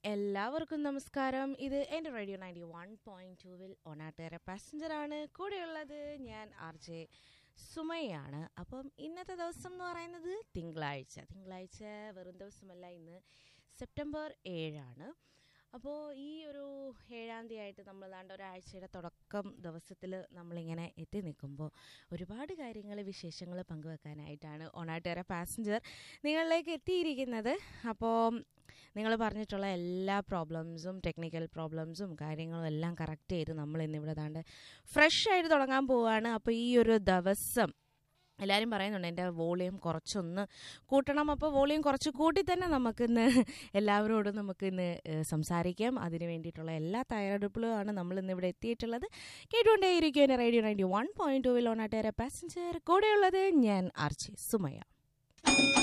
എല്ലാവർക്കും നമസ്കാരം ഇത് എൻ്റെ റേഡിയോ നയൻറ്റി വൺ പോയിൻറ്റ് ടൂവിൽ ഒനാട്ടുകര പാസഞ്ചറാണ് കൂടെയുള്ളത് ഞാൻ ആർ ജെ സുമയാണ് അപ്പം ഇന്നത്തെ ദിവസം എന്ന് പറയുന്നത് തിങ്കളാഴ്ച തിങ്കളാഴ്ച വെറും ദിവസമല്ല ഇന്ന് സെപ്റ്റംബർ ഏഴാണ് അപ്പോൾ ഈ ഒരു ഏഴാം തീയതി ആയിട്ട് നമ്മൾ ദാണ്ട ഒരാഴ്ചയുടെ തുടക്കം ദിവസത്തിൽ നമ്മളിങ്ങനെ എത്തി നിൽക്കുമ്പോൾ ഒരുപാട് കാര്യങ്ങൾ വിശേഷങ്ങൾ പങ്കുവെക്കാനായിട്ടാണ് ഒണാട്ടുകര പാസഞ്ചർ നിങ്ങളിലേക്ക് എത്തിയിരിക്കുന്നത് അപ്പോൾ നിങ്ങൾ പറഞ്ഞിട്ടുള്ള എല്ലാ പ്രോബ്ലംസും ടെക്നിക്കൽ പ്രോബ്ലംസും കാര്യങ്ങളും എല്ലാം കറക്റ്റ് ചെയ്ത് നമ്മൾ ഇന്നിവിടെ ദാണ്ട് ഫ്രഷ് ആയിട്ട് തുടങ്ങാൻ പോവുകയാണ് അപ്പോൾ ഈ ഒരു ദിവസം എല്ലാവരും പറയുന്നുണ്ട് എൻ്റെ വോളിയം കുറച്ചൊന്ന് കൂട്ടണം അപ്പോൾ വോളിയം കുറച്ച് കൂട്ടി തന്നെ നമുക്കിന്ന് എല്ലാവരോടും നമുക്കിന്ന് ഏഹ്, സംസാരിക്കാം അതിന് വേണ്ടിയിട്ടുള്ള എല്ലാ തയ്യാറെടുപ്പിലുമാണ് നമ്മൾ ഇന്ന് ഇവിടെ എത്തിയിട്ടുള്ളത് കേട്ടുകൊണ്ടേയിരിക്കും എൻ്റെ റേഡിയോ നയൻറ്റി വൺ പോയിൻറ്റ് ടൂവിൽ ഓണാട്ടുകാരെ പാസഞ്ചർ കൂടെയുള്ളത് ഞാൻ ആർച്ചി സുമയ